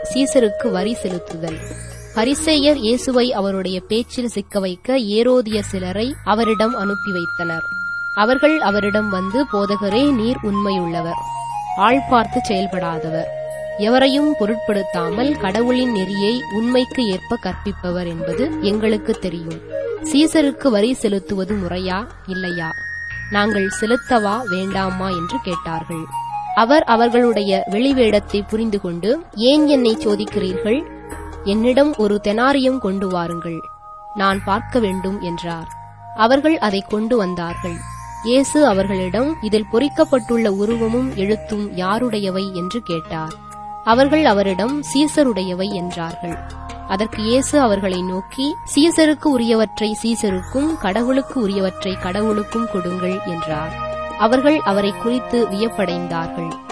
சீசருக்கு வரி செலுத்துதல் பரிசேயர் இயேசுவை அவருடைய பேச்சில் சிக்க வைக்க ஏரோதிய சிலரை அவரிடம் அனுப்பி வைத்தனர் அவர்கள் அவரிடம் வந்து போதகரே நீர் உண்மையுள்ளவர் ஆள் பார்த்து செயல்படாதவர் எவரையும் பொருட்படுத்தாமல் கடவுளின் நெறியை உண்மைக்கு ஏற்ப கற்பிப்பவர் என்பது எங்களுக்கு தெரியும் சீசருக்கு வரி செலுத்துவது முறையா இல்லையா நாங்கள் செலுத்தவா வேண்டாமா என்று கேட்டார்கள் அவர் அவர்களுடைய வெளிவேடத்தை புரிந்து கொண்டு ஏன் என்னை சோதிக்கிறீர்கள் என்னிடம் ஒரு தெனாரியம் கொண்டு வாருங்கள் நான் பார்க்க வேண்டும் என்றார் அவர்கள் அதை கொண்டு வந்தார்கள் இயேசு அவர்களிடம் இதில் பொறிக்கப்பட்டுள்ள உருவமும் எழுத்தும் யாருடையவை என்று கேட்டார் அவர்கள் அவரிடம் சீசருடையவை என்றார்கள் அதற்கு இயேசு அவர்களை நோக்கி சீசருக்கு உரியவற்றை சீசருக்கும் கடவுளுக்கு உரியவற்றை கடவுளுக்கும் கொடுங்கள் என்றார் அவர்கள் அவரை குறித்து வியப்படைந்தார்கள்